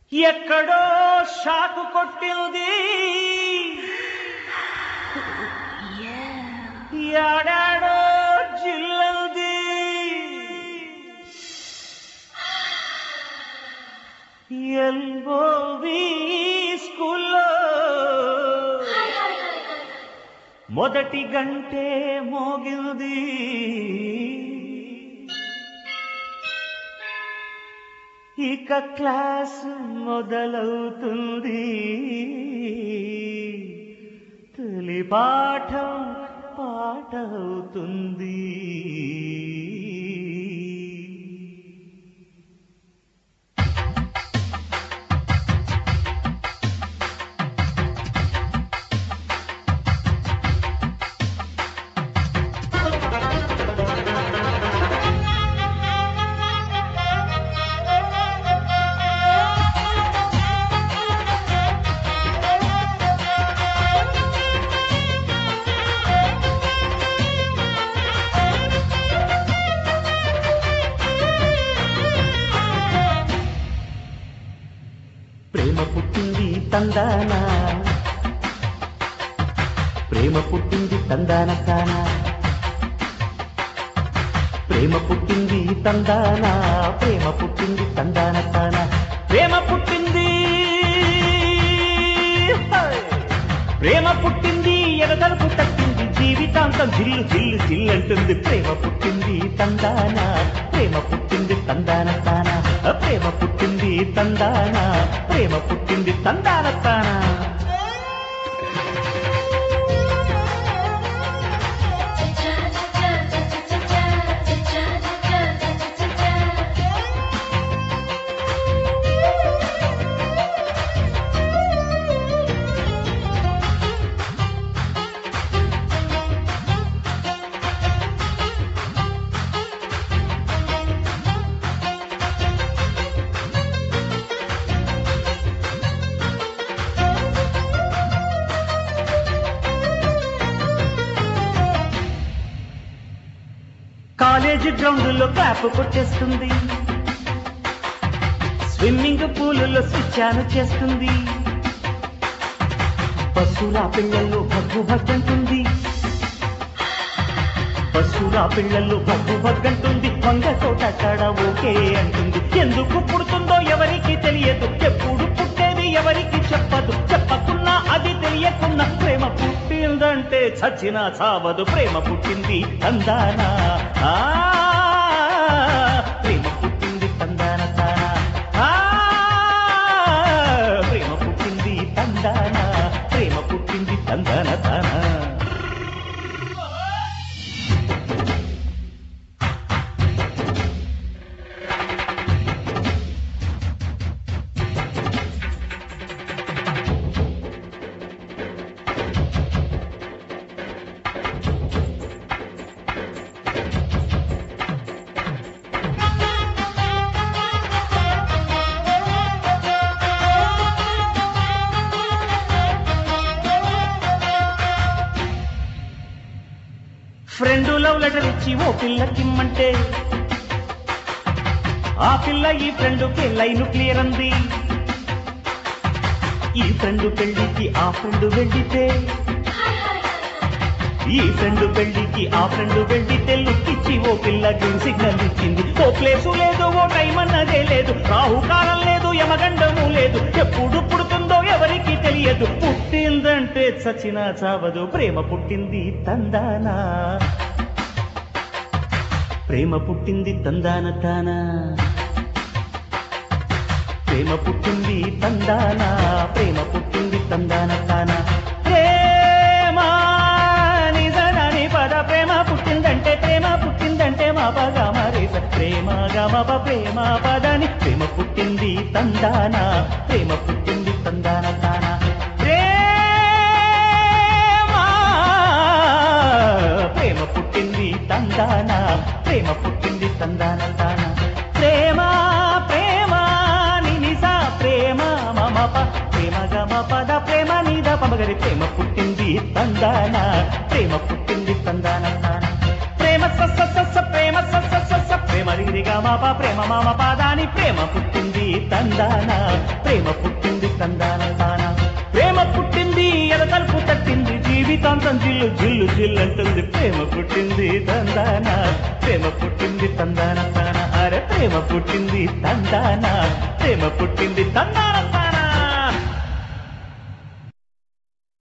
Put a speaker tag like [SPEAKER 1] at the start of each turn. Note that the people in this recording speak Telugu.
[SPEAKER 1] ఎక్కడో షాకు కొట్టింది యాడాడో జిల్లంది ఎల్బోవి స్కూల్లో మొదటి గంటే మోగింది ఇక క్లాస్ మొదలవుతుంది తొలి పాఠం పాట అవుతుంది ప్రేమ పుట్టింది తందాన ప్రేమ పుట్టింది తందాన కాన ప్రేమ పుట్టింది తందాన ప్రేమ పుట్టింది తందాన కాన ప్రేమ పుట్టింది హై! ప్రేమ పుట్టింది ఎడతలుపు తట్టింది జీవితాంతం జిల్లు జిల్లు జిల్లంటుంది ప్రేమ పుట్టింది తందాన ప్రేమ పుట్టింది తందాన తాన ప్రేమ పుట్టింది తందాన ప్రేమ పుట్టింది తందాన తాన కాలేజీ గ్రౌండ్లో క్లాప్ కొట్టేస్తుంది స్విమ్మింగ్ పూలులో స్విచ్ ఆన్ చేస్తుంది బస్సుల పిల్లల్లో భగ్గు భగ్గంటుంది బస్సుల పిల్లల్లో భగ్గు భగ్గంటుంది వంగ తోట కాడ ఓకే అంటుంది ఎందుకు పుడుతుందో ఎవరికి తెలియదు ఎప్పుడు పుట్టేది ఎవరికి చెప్పదు చెప్పకున్నా అది తెలియకున్నా ప్రేమ పుట్టిందంటే చచ్చినా చావదు ప్రేమ పుట్టింది తందానా ఆ, ప్రేమ పుట్టింది తందాన తానా ఆ, ప్రేమ పుట్టింది తందానా ప్రేమ పుట్టింది తందాన తానా ఫ్రెండ్ లవ్ లెటర్ ఇచ్చి ఓ పిల్లకిమ్మంటే ఆ పిల్ల ఈ ఫ్రెండ్కి లైన్ క్లియర్ అంది ఈ ఫ్రెండ్ పెళ్లికి ఆ ఫ్రెండ్ వెళ్ళితే ఈ ఫ్రెండ్ పెళ్లికి ఆ ఫ్రెండ్ వెళ్ళితే లుక్కిచ్చి ఓ పిల్ల గ్రీన్ సిగ్నల్ ఇచ్చింది ఓ ప్లేసు లేదు ఓ టైం అన్నదే లేదు రాహుకాలం లేదు యమగండము లేదు ఎప్పుడు పుడుతుందో ఎవరికి తెలియదు పుట్టిందంటే చచ్చినా చావదు ప్రేమ పుట్టింది తందానా ప్రేమ పుట్టింది తందాన తానా ప్రేమ పుట్టింది తందానా ప్రేమ పుట్టింది తందాన తానా ప్రేమ నిజనని పద ప్రేమ పుట్టిందంటే ప్రేమ పుట్టిందంటే మా పగ మరేస ప్రేమ గమప ప్రేమ పదని ప్రేమ పుట్టింది తందానా ప్రేమ పుట్టింది తందాన తానా ప్రేమ ప్రేమ పుట్టింది తందానా ప్రేమ పుట్టింది తందాన తానా ప్రేమ ప్రేమ నినిసా ప్రేమ మమప ప్రేమ గమ పద ప్రేమ నిద పమగరి ప్రేమ పుట్టింది తందాన ప్రేమ పుట్టింది తందాన తాన ప్రేమ సస్స సస్స ప్రేమ సస్స సస్స ప్రేమ రి నిరిగా మాప ప్రేమ మామ పాదాని ప్రేమ పుట్టింది తందాన ప్రేమ పుట్టింది తందాన తాన ప్రేమ పుట్టింది ఎద తలుపు తట్టింది జీవితాంతం జిల్లు జిల్లు జిల్లు అంటుంది ప్రేమ పుట్టింది తందాన ప్రేమ పుట్టింది తందాన తాన అరే ప్రేమ పుట్టింది తందాన ప్రేమ పుట్టింది తందాన తాన